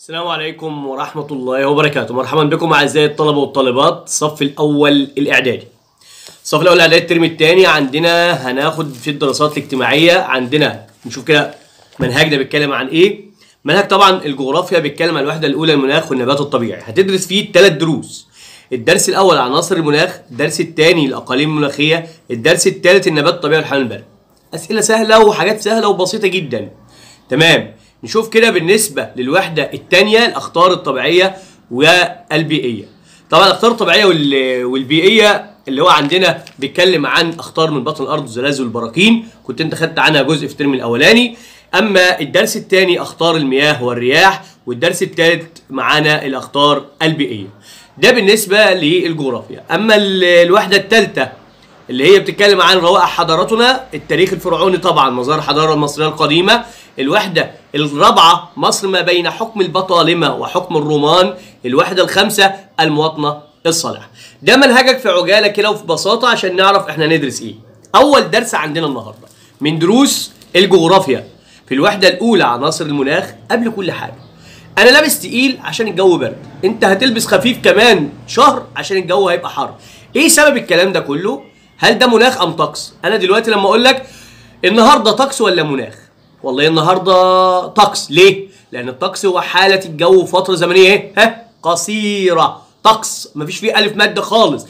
السلام عليكم ورحمة الله وبركاته مرحبا بكم أعزائي الطلبة والطالبات الصف الأول الإعدادي الصف الأول الإعدادي الترم الثاني عندنا هناخد في الدراسات الاجتماعية عندنا نشوف كده منهجنا بيتكلم عن إيه منهج طبعا الجغرافيا بيتكلم عن الوحدة الأولى المناخ والنبات الطبيعي هتدرس فيه ثلاث دروس الدرس الأول عناصر المناخ الدرس الثاني الأقاليم المناخية الدرس الثالث النبات الطبيعي والحيوان البري أسئلة سهلة وحاجات سهلة وبسيطة جدا تمام نشوف كده بالنسبة للوحدة الثانية الأخطار الطبيعية والبيئية طبعا الأخطار الطبيعية وال- والبيئية اللي هو عندنا بيتكلم عن أخطار من بطن الأرض والزلازل والبراكين كنت أنت خدت عنها جزء في الترم الأولاني أما الدرس الثاني أخطار المياه والرياح والدرس الثالث معانا الأخطار البيئية ده بالنسبة للجغرافيا أما ال- الوحدة الثالثة اللي هي بتتكلم عن روائع حضارتنا التاريخ الفرعوني طبعا مظاهر الحضاره المصريه القديمه الوحده الرابعه مصر ما بين حكم البطالمه وحكم الرومان الوحده الخامسه المواطنه الصالحه ده منهجك في عجاله كده وفي بساطه عشان نعرف احنا ندرس ايه اول درس عندنا النهارده من دروس الجغرافيا في الوحده الاولى عناصر المناخ قبل كل حاجه انا لابس تقيل عشان الجو برد انت هتلبس خفيف كمان شهر عشان الجو هيبقى حر ايه سبب الكلام ده كله هل ده مناخ ام طقس انا دلوقتي لما اقول لك النهارده طقس ولا مناخ والله النهارده طقس ليه لان الطقس هو حاله الجو فتره زمنيه ايه ها قصيره طقس مفيش فيه الف ماده خالص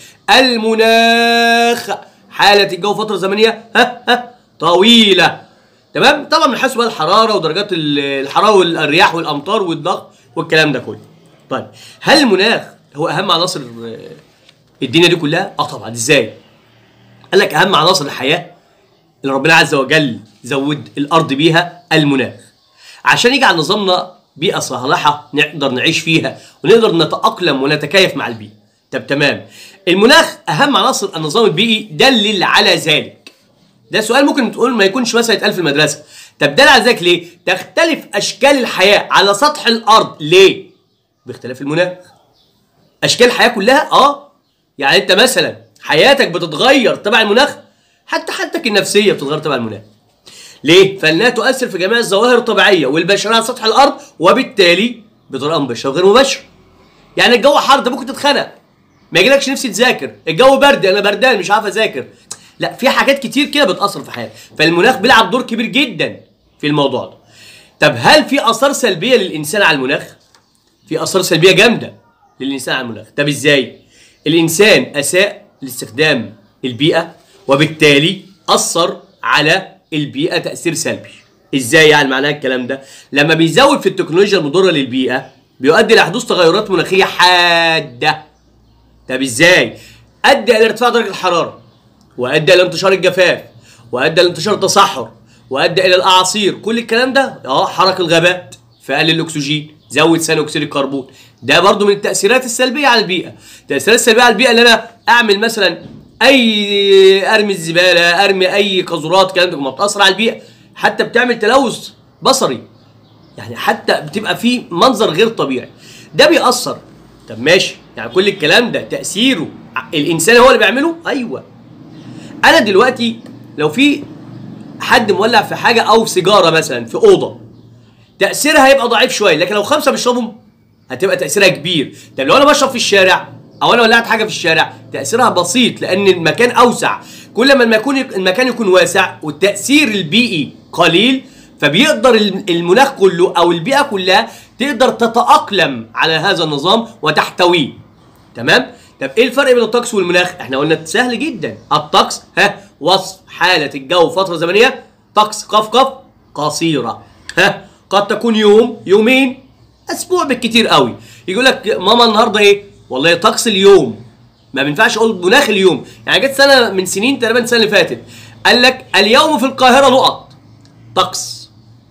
المناخ حاله الجو فتره زمنيه ها ها طويله تمام طبعا من حيث بقى الحراره ودرجات ال- الحراره والرياح والامطار والضغط والكلام ده كله طيب هل المناخ هو اهم عناصر آه، الدنيا دي كلها اه طبعا ازاي قال لك اهم عناصر الحياه اللي ربنا عز وجل زود الارض بيها المناخ عشان يجعل نظامنا بيئه صالحه نقدر نعيش فيها ونقدر نتاقلم ونتكيف مع البيئه طب تمام المناخ اهم عناصر النظام البيئي دلل على ذلك ده سؤال ممكن تقول ما يكونش مثلا يتقال في المدرسه طب دل على ذلك ليه تختلف اشكال الحياه على سطح الارض ليه باختلاف المناخ اشكال الحياه كلها اه يعني انت مثلا حياتك بتتغير تبع المناخ حتى حالتك النفسيه بتتغير تبع المناخ ليه فانها تؤثر في جميع الظواهر الطبيعيه والبشريه على سطح الارض وبالتالي بطريقه مباشره وغير مباشره يعني الجو حر ده ممكن تتخنق ما يجيلكش نفسي تذاكر الجو برد انا بردان مش عارف اذاكر لا في حاجات كتير كده بتاثر في حياتك فالمناخ بيلعب دور كبير جدا في الموضوع ده طب هل في اثار سلبيه للانسان على المناخ في اثار سلبيه جامده للانسان على المناخ طب ازاي الانسان اساء لاستخدام البيئه وبالتالي اثر على البيئه تاثير سلبي ازاي يعني معناه الكلام ده لما بيزود في التكنولوجيا المضره للبيئه بيؤدي لحدوث تغيرات مناخيه حاده طب ازاي ادى الى ارتفاع درجه الحراره وادى الى انتشار الجفاف وادى الى انتشار التصحر وادى الى الاعاصير كل الكلام ده اه حرق الغابات فقلل الاكسجين زود ثاني اكسيد الكربون ده برضو من التاثيرات السلبيه على البيئه التاثيرات السلبيه على البيئه اللي انا اعمل مثلا اي ارمي الزباله ارمي اي قاذورات الكلام ده ما بتاثر على البيئه حتى بتعمل تلوث بصري يعني حتى بتبقى في منظر غير طبيعي ده بيأثر طب ماشي يعني كل الكلام ده تأثيره ع- الإنسان هو اللي بيعمله أيوه أنا دلوقتي لو في حد مولع في حاجة أو سيجارة مثلا في أوضة تأثيرها هيبقى ضعيف شوية لكن لو خمسة بيشربهم هتبقى تأثيرها كبير طب لو أنا بشرب في الشارع أو أنا ولعت حاجة في الشارع تأثيرها بسيط لأن المكان أوسع كل ما المكان المكان يكون واسع والتأثير البيئي قليل فبيقدر الم- المناخ كله أو البيئة كلها تقدر تتأقلم على هذا النظام وتحتويه تمام طب ايه الفرق بين الطقس والمناخ احنا قلنا سهل جدا الطقس ها وصف حالة الجو فترة زمنية طقس قف قف قصيرة ها قد تكون يوم يومين اسبوع بالكتير قوي يقول لك ماما النهارده ايه والله طقس اليوم ما بينفعش اقول مناخ اليوم يعني جت سنه من سنين تقريبا السنه اللي فاتت قال لك اليوم في القاهره نقط طقس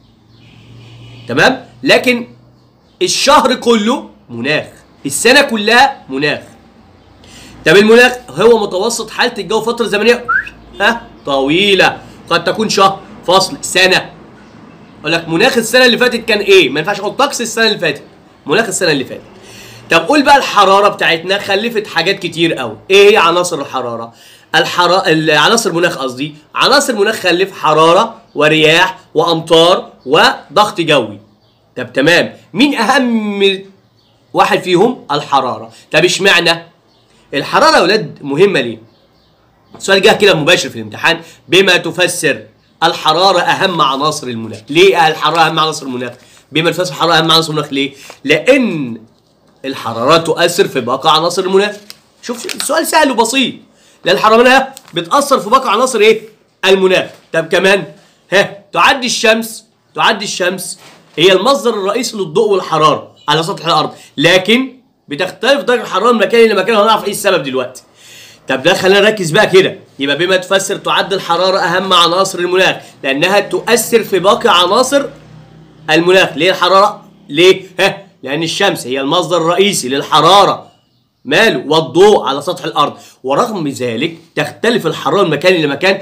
تمام لكن الشهر كله مناخ السنه كلها مناخ طب المناخ هو متوسط حاله الجو فتره زمنيه ها طويله قد تكون شهر فصل سنه اقول لك مناخ السنه اللي فاتت كان ايه ما ينفعش اقول طقس السنه اللي فاتت مناخ السنه اللي فاتت طب قول بقى الحراره بتاعتنا خلفت حاجات كتير قوي ايه هي عناصر الحراره الحراره عناصر المناخ قصدي عناصر المناخ خلف حراره ورياح وامطار وضغط جوي طب تمام مين اهم واحد فيهم الحراره طب اشمعنى الحراره يا اولاد مهمه ليه السؤال جه كده مباشر في الامتحان بما تفسر الحراره اهم عناصر المناخ ليه الحراره اهم عناصر المناخ بما تفسر الحراره اهم عناصر المناخ ليه لان الحراره تؤثر في باقي عناصر المناخ شوف السؤال سهل وبسيط لان الحراره منها بتاثر في باقي عناصر ايه المناخ طب كمان ها تعد الشمس تعد الشمس هي المصدر الرئيسي للضوء والحراره على سطح الارض لكن بتختلف درجه الحراره من مكان الى مكان هنعرف ايه السبب دلوقتي طب ده خلينا نركز بقى كده يبقى بما تفسر تعد الحراره اهم عناصر المناخ لانها تؤثر في باقي عناصر المناخ ليه الحراره ليه ها لان الشمس هي المصدر الرئيسي للحراره ماله والضوء على سطح الارض ورغم ذلك تختلف الحراره من مكان الى مكان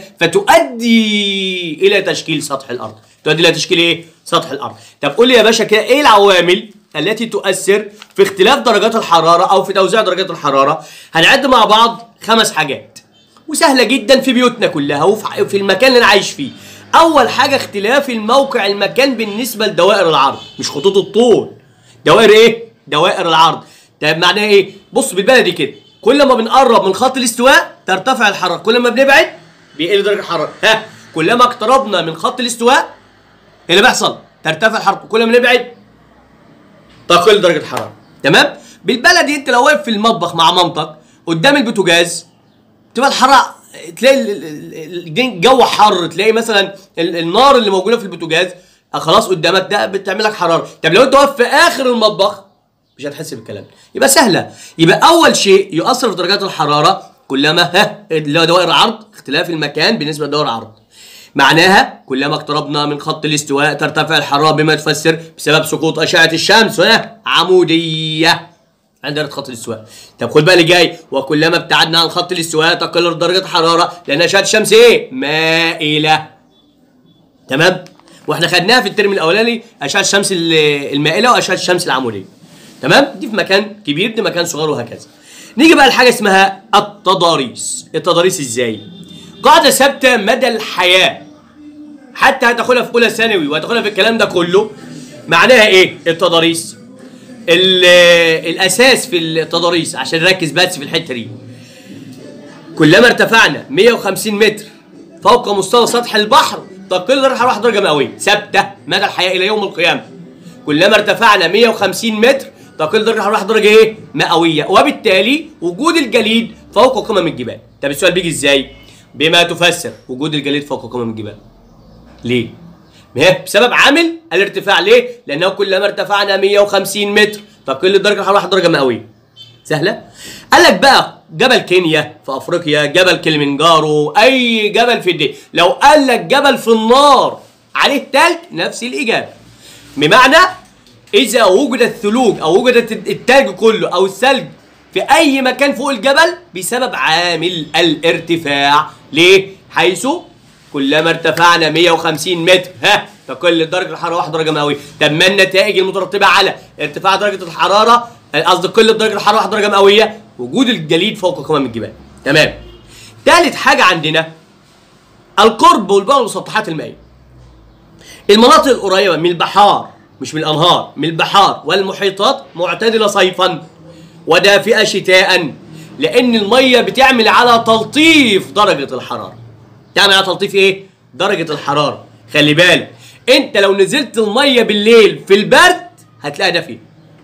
فتؤدي الى تشكيل سطح الارض تؤدي الى تشكيل ايه سطح الارض طب قول لي يا باشا كده ايه العوامل التي تؤثر في اختلاف درجات الحراره او في توزيع درجات الحراره هنعد مع بعض خمس حاجات وسهله جدا في بيوتنا كلها وفي في المكان اللي انا عايش فيه اول حاجه اختلاف الموقع المكان بالنسبه لدوائر العرض مش خطوط الطول دوائر ايه دوائر العرض طب معناها ايه بص بالبلدي كده كل ما بنقرب من خط الاستواء ترتفع الحراره كل ما بنبعد بيقل درجه الحراره ها كلما اقتربنا من خط الاستواء ايه اللي بيحصل ترتفع الحراره كل ما نبعد تقل درجه الحراره تمام بالبلدي انت لو واقف في المطبخ مع مامتك قدام البوتاجاز تبقى الحراره تلاقي ال- ال- ال- الجو حر تلاقي مثلا ال- النار اللي موجوده في البوتاجاز آه خلاص قدامك ده بتعمل لك حراره طب لو انت واقف في اخر المطبخ مش هتحس بالكلام ده. يبقى سهله يبقى اول شيء يؤثر في درجات الحراره كلما ها اللي هو دوائر العرض اختلاف المكان بالنسبه لدوائر العرض معناها كلما اقتربنا من خط الاستواء ترتفع الحراره بما تفسر بسبب سقوط اشعه الشمس هنا عموديه عند خط الاستواء طب خد بقى اللي جاي وكلما ابتعدنا عن خط الاستواء تقل درجه الحراره لان اشعه الشمس ايه مائله تمام واحنا خدناها في الترم الاولاني اشعه الشمس ال- المائله واشعه الشمس العموديه تمام دي في مكان كبير دي مكان صغير وهكذا نيجي بقى لحاجه اسمها التضاريس التضاريس ازاي قاعده ثابته مدى الحياه حتى هتاخدها في اولى ثانوي وهتاخدها في الكلام ده كله معناها ايه التضاريس ال- الاساس في التضاريس عشان نركز بس في الحته دي كلما ارتفعنا 150 متر فوق مستوى سطح البحر تقل درجه الحراره درجه مئويه ثابته مدى الحياه الى يوم القيامه كلما ارتفعنا 150 متر تقل درجه الحراره درجه ايه مئويه وبالتالي وجود الجليد فوق قمم الجبال طب السؤال بيجي ازاي بما تفسر وجود الجليد فوق قمم الجبال ليه ما هي بسبب عامل الارتفاع ليه لانه كلما ارتفعنا 150 متر تقل درجه الحراره درجه مئويه سهله قال لك بقى جبل كينيا في افريقيا جبل كليمنجارو اي جبل في الدنيا لو قال لك جبل في النار عليه تلج نفس الاجابه بمعنى اذا وجد الثلوج او وجدت التلج كله او الثلج في اي مكان فوق الجبل بسبب عامل الارتفاع ليه حيث كلما ارتفعنا 150 متر ها تقل درجه الحراره 1 درجه مئويه طب ما النتائج المترتبه على ارتفاع درجه الحراره قصدي قله درجه الحراره 1 درجه مئويه وجود الجليد فوق قمم الجبال تمام ثالث حاجه عندنا القرب والبعد من المسطحات المائيه المناطق القريبه من البحار مش من الانهار من البحار والمحيطات معتدله صيفا ودافئه شتاء لان الميه بتعمل على تلطيف درجه الحراره تعمل على تلطيف ايه درجه الحراره خلي بالك انت لو نزلت الميه بالليل في البرد هتلاقيها دافيه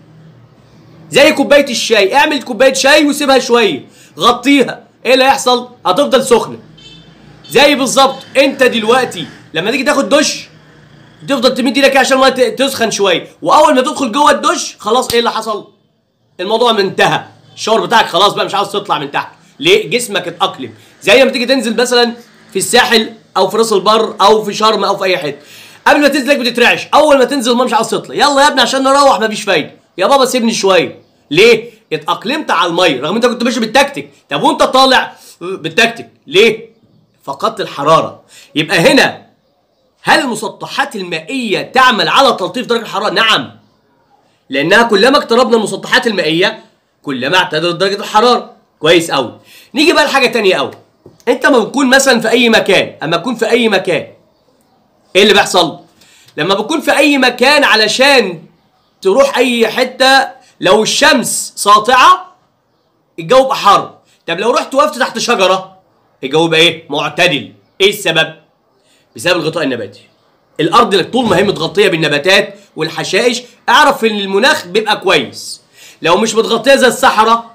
زي كوبايه الشاي اعمل كوبايه شاي وسيبها شويه غطيها ايه اللي هيحصل هتفضل سخنه زي بالظبط انت دلوقتي لما تيجي تاخد دش تفضل تمد ايدك عشان الميه ت- تسخن شويه واول ما تدخل جوه الدش خلاص ايه اللي حصل الموضوع انتهى الشاور بتاعك خلاص بقى مش عاوز تطلع من تحت ليه جسمك اتاقلم زي ما تيجي تنزل مثلا في الساحل او في راس البر او في شرم او في اي حته قبل ما تنزل لك بتترعش اول ما تنزل الميه مش عاوز تطلع يلا يا ابني عشان نروح مفيش فايده يا بابا سيبني شويه ليه اتاقلمت على الميه رغم انت كنت ماشي بالتكتيك طب وانت طالع بالتكتيك ليه فقدت الحراره يبقى هنا هل المسطحات المائيه تعمل على تلطيف درجه الحراره نعم لانها كلما اقتربنا من المسطحات المائيه كلما اعتدلت درجه الحراره كويس قوي نيجي بقى لحاجه تانية قوي انت لما بتكون مثلا في اي مكان اما تكون في اي مكان ايه اللي بيحصل لما بكون في اي مكان علشان تروح اي حته لو الشمس ساطعه الجو يبقى حر طب لو رحت وقفت تحت شجره الجو يبقى ايه معتدل ايه السبب بسبب الغطاء النباتي الارض اللي طول ما هي متغطيه بالنباتات والحشائش اعرف ان المناخ بيبقى كويس لو مش متغطيه زي الصحراء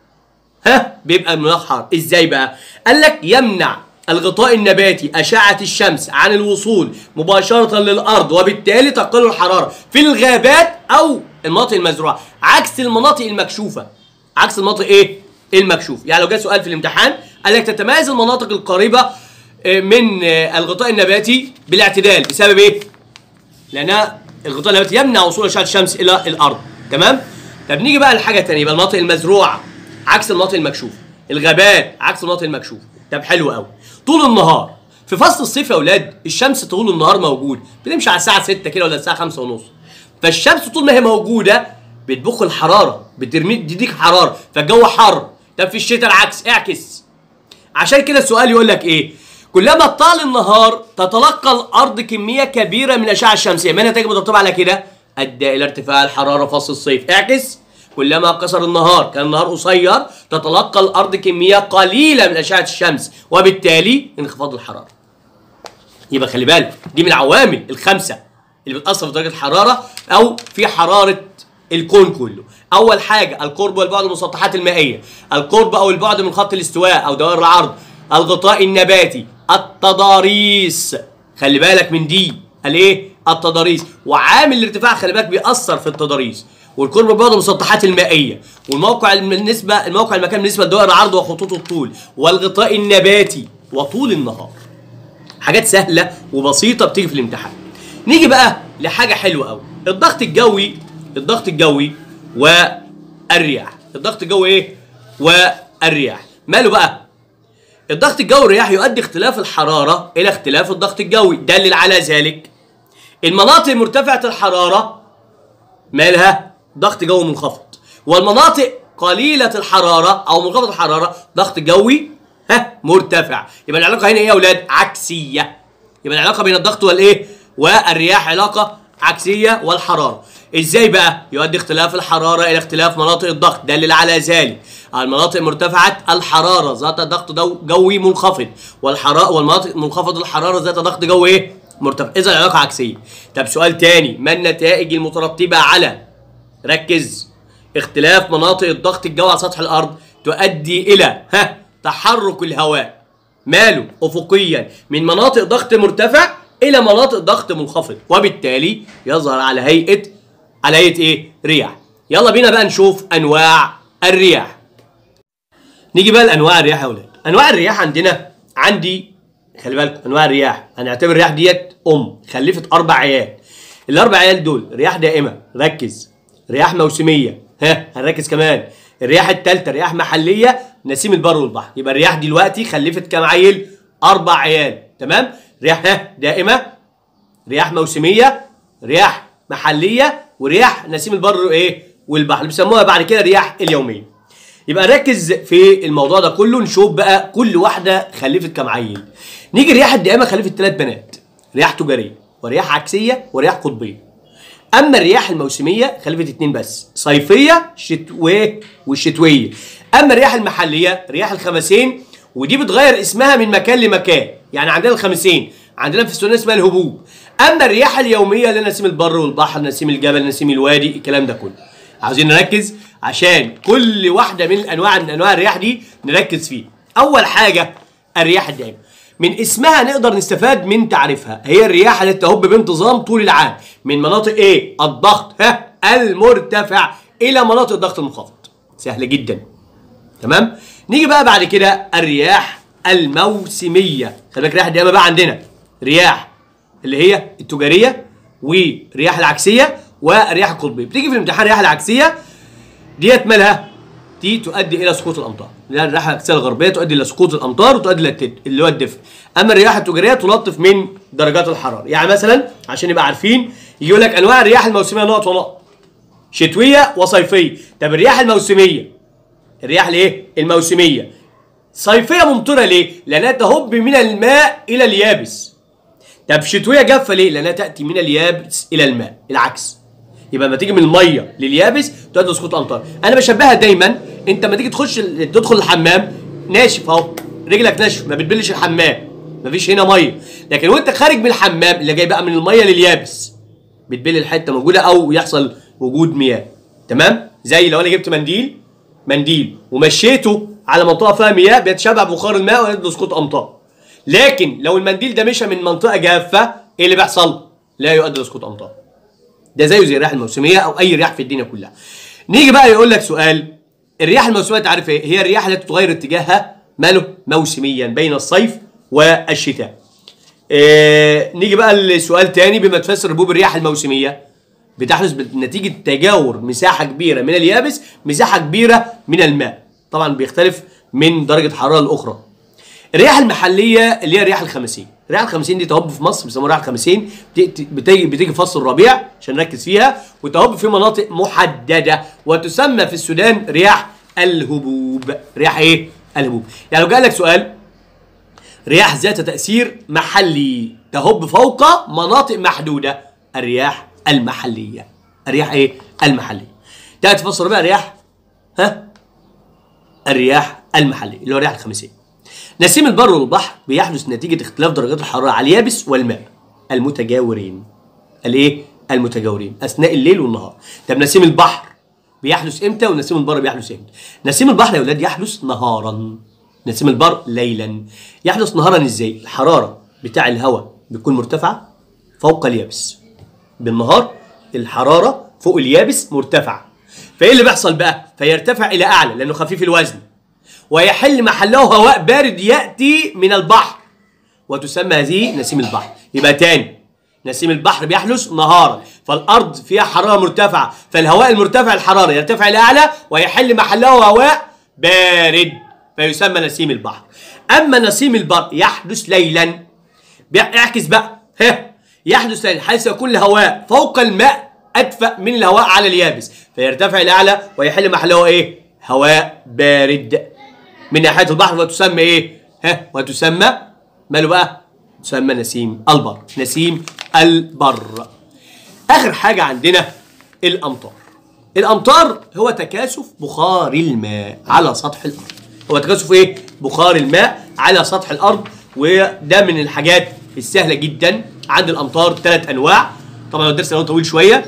ها بيبقى المناخ حار ازاي بقى قال لك يمنع الغطاء النباتي أشعة الشمس عن الوصول مباشرة للأرض وبالتالي تقل الحرارة في الغابات أو المناطق المزروعة عكس المناطق المكشوفة عكس المناطق إيه؟ المكشوف يعني لو جاء سؤال في الامتحان قال لك تتميز المناطق القريبة آه، من آه، الغطاء النباتي بالاعتدال بسبب إيه؟ لأنها الغطاء النباتي يمنع وصول أشعة الشمس إلى الأرض تمام؟ طب نيجي بقى لحاجة تانية يبقى المناطق المزروعة عكس المناطق المكشوفة الغابات عكس المناطق المكشوفة طب حلو قوي طول النهار في فصل الصيف يا اولاد الشمس طول النهار موجود بنمشي على الساعه 6 كده ولا الساعه 5 ونص فالشمس طول ما هي موجوده بتبخ الحراره بترمي تديك حراره فالجو حر طب في الشتاء العكس اعكس عشان كده السؤال يقول لك ايه كلما طال النهار تتلقى الارض كميه كبيره من الاشعه الشمسيه ما النتائج مترتبه على كده ادى الى ارتفاع الحراره فصل الصيف اعكس كلما قصر النهار كان النهار قصير تتلقى الارض كميه قليله من اشعه الشمس وبالتالي انخفاض الحراره يبقى خلي بالك دي من العوامل الخمسه اللي بتاثر في درجه الحراره او في حراره الكون كله اول حاجه القرب والبعد من المسطحات المائيه القرب او البعد من خط الاستواء او دوائر العرض الغطاء النباتي التضاريس خلي بالك من دي الايه التضاريس وعامل الارتفاع خلي بالك بيأثر في التضاريس والقرب والبعد من المسطحات المائيه والموقع بالنسبه الموقع المكان بالنسبه لدوائر العرض وخطوط الطول والغطاء النباتي وطول النهار حاجات سهله وبسيطه بتيجي في الامتحان نيجي بقى لحاجه حلوه قوي الضغط الجوي الضغط الجوي والرياح الضغط الجوي ايه والرياح ماله بقى الضغط الجوي والرياح يؤدي اختلاف الحراره الى اختلاف الضغط الجوي دلل على ذلك المناطق مرتفعه الحراره مالها ضغط جوي منخفض والمناطق قليله الحراره او منخفض الحراره ضغط جوي ها مرتفع يبقى العلاقه هنا ايه يا اولاد عكسيه يبقى العلاقه بين الضغط والايه والرياح علاقه عكسيه والحراره ازاي بقى يؤدي اختلاف الحراره الى اختلاف مناطق الضغط دلل على ذلك المناطق مرتفعه الحراره ذات ضغط دو- جوي منخفض والحراره والمناطق منخفض الحراره ذات ضغط جوي ايه مرتفع اذا العلاقه عكسيه طب سؤال تاني ما النتائج المترتبه على ركز اختلاف مناطق الضغط الجوي على سطح الارض تؤدي الى ها تحرك الهواء ماله افقيا من مناطق ضغط مرتفع الى مناطق ضغط منخفض وبالتالي يظهر على هيئه على هيئه ايه رياح يلا بينا بقى نشوف انواع الرياح نيجي بقى لانواع الرياح يا اولاد انواع الرياح عندنا عندي خلي بالكم انواع الرياح هنعتبر الرياح ديت ام خلفت اربع عيال الاربع عيال دول رياح دائمه ركز رياح موسميه ها هنركز كمان الرياح الثالثه رياح محليه نسيم البر والبحر يبقى الرياح دلوقتي خلفت كام عيل اربع عيال تمام رياح ها دائمه رياح موسميه رياح محليه ورياح نسيم البر ايه والبحر اللي بيسموها بعد كده رياح اليوميه يبقى نركز في الموضوع ده كله نشوف بقى كل واحده خلفت كام عيل نيجي الرياح الدائمه خلفت ثلاث بنات رياح تجاريه ورياح عكسيه ورياح قطبيه اما الرياح الموسميه خلفت اتنين بس صيفيه شتويه والشتويه اما الرياح المحليه رياح الخمسين ودي بتغير اسمها من مكان لمكان يعني عندنا الخمسين عندنا في السودان اسمها الهبوب اما الرياح اليوميه اللي نسيم البر والبحر نسيم الجبل نسيم الوادي الكلام ده كله عاوزين نركز عشان كل واحده من انواع من انواع الرياح دي نركز فيه اول حاجه الرياح الدائمه من اسمها نقدر نستفاد من تعريفها هي الرياح التي تهب بانتظام طول العام من مناطق ايه الضغط ها المرتفع الى مناطق الضغط المنخفض سهل جدا تمام نيجي بقى بعد كده الرياح الموسميه خلي بالك الرياح الدائمه بقى عندنا رياح اللي هي التجاريه والرياح العكسيه والرياح القطبيه بتيجي في الامتحان الرياح العكسيه ديت مالها دي تؤدي الى سقوط الامطار لان الرياح العكسيه الغربيه تؤدي الى سقوط الامطار وتؤدي الى التد... اللي هو الدفء اما الرياح التجاريه تلطف من درجات الحراره يعني مثلا عشان نبقى عارفين يقول لك انواع الرياح الموسميه نقط ونقط شتويه وصيفيه طب الرياح الموسميه الرياح الايه الموسميه صيفيه ممطره ليه لانها تهب من الماء الى اليابس طب شتويه جافه ليه؟ لانها تاتي من اليابس الى الماء العكس يبقى لما تيجي من الميه لليابس تؤدي لسقوط امطار انا بشبهها دايما انت لما تيجي تخش تدخل الحمام ناشف اهو رجلك ناشف ما بتبلش الحمام مفيش هنا ميه لكن وانت خارج من الحمام اللي جاي بقى من الميه لليابس بتبل الحته موجوده او يحصل وجود مياه تمام زي لو انا جبت منديل منديل ومشيته على منطقه فيها مياه بيتشبع بخار الماء ويؤدي لسقوط امطار لكن لو المنديل ده مشى من منطقه جافه ايه اللي بيحصل لا يؤدي لسقوط امطار ده زيه زي الرياح الموسميه او اي رياح في الدنيا كلها نيجي بقى يقول لك سؤال الرياح الموسميه انت عارف ايه هي الرياح التي تغير اتجاهها ماله موسميا بين الصيف والشتاء إيه نيجي بقى لسؤال تاني بما تفسر ربوب الرياح الموسميه بتحدث نتيجه تجاور مساحه كبيره من اليابس مساحه كبيره من الماء طبعا بيختلف من درجه حراره لاخرى الرياح المحليه اللي هي الرياح الخمسين الرياح الخمسين دي تهب في مصر بيسموها الرياح الخمسين بتيجي بتيجي في فصل الربيع عشان نركز فيها وتهب في مناطق محدده وتسمى في السودان رياح الهبوب رياح ايه الهبوب يعني لو جاء لك سؤال رياح ذات تاثير محلي تهب فوق مناطق محدوده الرياح المحليه الرياح ايه المحليه تاتي فصل الربيع رياح ها الرياح المحليه اللي هو الرياح الخمسين نسيم البر والبحر بيحدث نتيجة اختلاف درجات الحرارة على اليابس والماء المتجاورين الايه؟ المتجاورين أثناء الليل والنهار طب نسيم البحر بيحدث امتى ونسيم البر بيحدث امتى؟ نسيم البحر يا ولاد يحدث نهارا نسيم البر ليلا يحدث نهارا ازاي؟ الحرارة بتاع الهواء بتكون مرتفعة فوق اليابس بالنهار الحرارة فوق اليابس مرتفعة فايه اللي بيحصل بقى؟ فيرتفع إلى أعلى لأنه خفيف الوزن ويحل محله هواء بارد يأتي من البحر وتسمى هذه نسيم البحر يبقى تاني نسيم البحر بيحدث نهارا فالأرض فيها حرارة مرتفعة فالهواء المرتفع الحرارة يرتفع إلى أعلى ويحل محله هواء بارد فيسمى نسيم البحر أما نسيم البر يحدث ليلا اعكس بقى ها يحدث ليلا حيث يكون الهواء فوق الماء أدفأ من الهواء على اليابس فيرتفع إلى أعلى ويحل محله إيه؟ هواء بارد من ناحيه البحر وتسمى ايه؟ ها وتسمى ماله بقى؟ تسمى نسيم البر، نسيم البر. اخر حاجه عندنا الامطار. الامطار هو تكاثف بخار الماء على سطح الارض. هو تكاثف ايه؟ بخار الماء على سطح الارض وده من الحاجات السهله جدا عند الامطار ثلاث انواع طبعا الدرس لو طويل شويه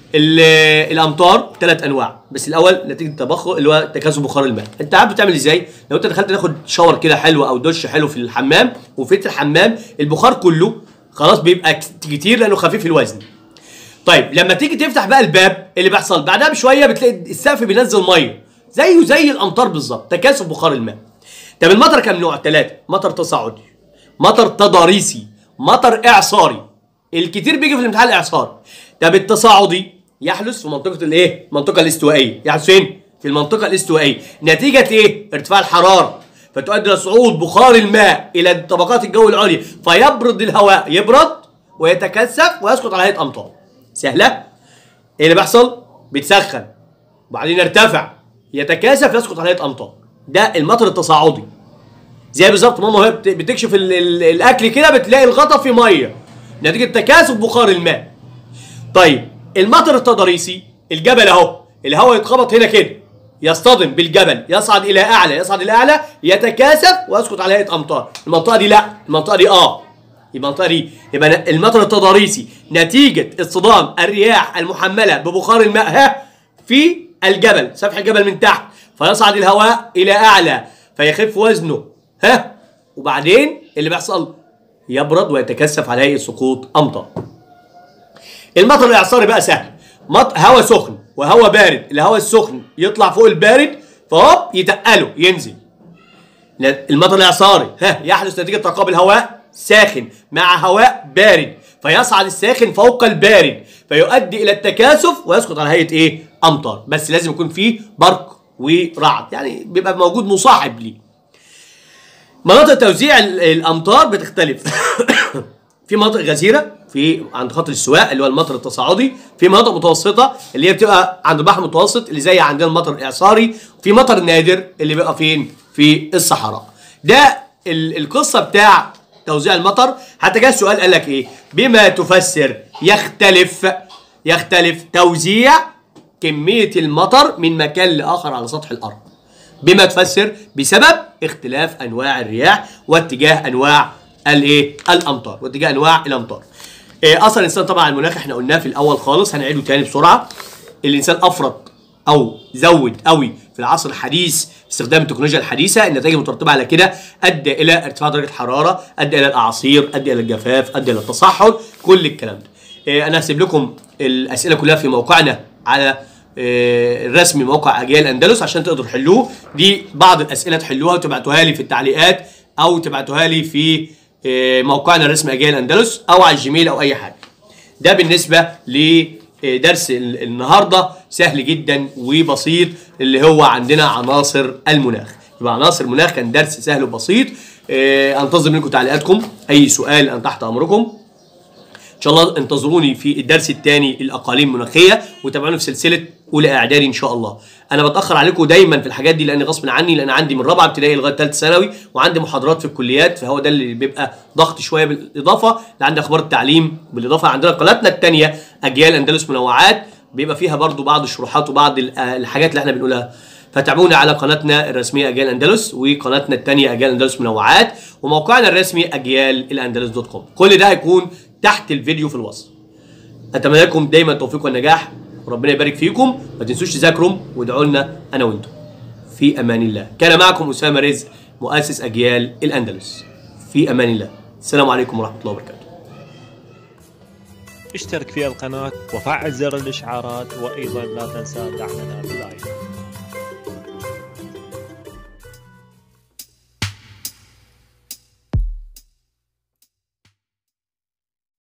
الامطار ثلاث انواع بس الاول نتيجه التبخر اللي هو تكاثف بخار الماء انت عارف بتعمل ازاي لو انت دخلت تاخد شاور كده حلو او دش حلو في الحمام وفيت الحمام البخار كله خلاص بيبقى كتير لانه خفيف الوزن طيب لما تيجي تفتح بقى الباب اللي بيحصل بعدها بشويه بتلاقي السقف بينزل ميه زيه زي الامطار بالظبط تكاثف بخار الماء طب المطر كام نوع ثلاثه مطر تصاعدي مطر تضاريسي مطر اعصاري الكتير بيجي في الامتحان الاعصاري طب التصاعدي يحدث في منطقه الايه المنطقه الاستوائيه يحدث فين في المنطقه الاستوائيه نتيجه ايه ارتفاع الحراره فتؤدي الى صعود بخار الماء الى طبقات الجو العليا فيبرد الهواء يبرد ويتكثف ويسقط على هيئه امطار سهله ايه اللي بيحصل بيتسخن وبعدين يرتفع يتكاثف يسقط على هيئه امطار ده المطر التصاعدي زي بالظبط ماما وهي بتكشف ال ال الاكل كده بتلاقي الغطا فيه ميه نتيجه تكاثف بخار الماء طيب المطر التضاريسي الجبل اهو الهواء يتخبط هنا كده يصطدم بالجبل يصعد الى اعلى يصعد الى اعلى يتكاثف ويسقط على هيئه امطار المنطقه دي لا المنطقه دي اه المنطقه دي يبقى المطر التضاريسي نتيجه اصطدام الرياح المحمله ببخار الماء ها في الجبل سفح الجبل من تحت فيصعد الهواء الى اعلى فيخف وزنه ها وبعدين اللي بيحصل يبرد ويتكثف على هيئه سقوط امطار المطر الاعصاري بقى سهل مط... هواء سخن وهواء بارد الهواء السخن يطلع فوق البارد فهوب يتقله ينزل المطر الاعصاري ها يحدث نتيجه تقابل هواء ساخن مع هواء بارد فيصعد الساخن فوق البارد فيؤدي الى التكاثف ويسقط على هيئه ايه امطار بس لازم يكون فيه برق ورعد يعني بيبقى موجود مصاحب ليه مناطق توزيع الامطار بتختلف في مناطق غزيره في عند خط الاستواء اللي هو المطر التصاعدي في مناطق متوسطه اللي هي بتبقى عند البحر المتوسط اللي زي عندنا المطر الاعصاري في مطر نادر اللي بيبقى فين في الصحراء ده القصه بتاع توزيع المطر حتى جاء السؤال قال لك ايه بما تفسر يختلف يختلف توزيع كميه المطر من مكان لاخر على سطح الارض بما تفسر بسبب اختلاف انواع الرياح واتجاه انواع الايه الامطار واتجاه انواع الامطار إيه اثر الانسان طبعا على المناخ احنا قلناه في الاول خالص هنعيده تاني بسرعه الانسان افرط او زود قوي في العصر الحديث استخدام التكنولوجيا الحديثه النتائج المترتبه على كده ادى الى ارتفاع درجه الحراره ادى الى الاعاصير ادى الى الجفاف ادى الى التصحر كل الكلام ده إيه انا هسيب لكم الاسئله كلها في موقعنا على إيه الرسمي موقع اجيال اندلس عشان تقدروا تحلوه دي بعض الاسئله تحلوها وتبعتوها لي في التعليقات او تبعتوها لي في إيه موقعنا الرسمي اجيال اندلس او على الجيميل او اي حاجه ده بالنسبه لدرس النهارده سهل جدا وبسيط اللي هو عندنا عناصر المناخ يبقى عناصر المناخ كان درس سهل وبسيط إيه انتظر منكم تعليقاتكم اي سؤال انا تحت امركم ان شاء الله انتظروني في الدرس الثاني الاقاليم المناخيه وتابعوني في سلسله اولى اعدادي ان شاء الله انا بتاخر عليكم دايما في الحاجات دي لان غصب عني لان عندي من رابعه ابتدائي لغايه ثالثه ثانوي وعندي محاضرات في الكليات فهو ده اللي بيبقى ضغط شويه بالاضافه لعندي اخبار التعليم بالاضافه عندنا قناتنا الثانيه اجيال اندلس منوعات بيبقى فيها برضو بعض الشروحات وبعض الحاجات اللي احنا بنقولها فتابعونا على قناتنا الرسميه اجيال اندلس وقناتنا الثانيه اجيال اندلس منوعات وموقعنا الرسمي اجيال الاندلس دوت كوم كل ده هيكون تحت الفيديو في الوصف اتمنى لكم دايما التوفيق والنجاح وربنا يبارك فيكم ما تنسوش تذاكروا وادعوا لنا انا وانتم في امان الله كان معكم اسامه رزق مؤسس اجيال الاندلس في امان الله السلام عليكم ورحمه الله وبركاته اشترك في القناة وفعل زر الإشعارات وأيضا لا تنسى دعمنا بلايك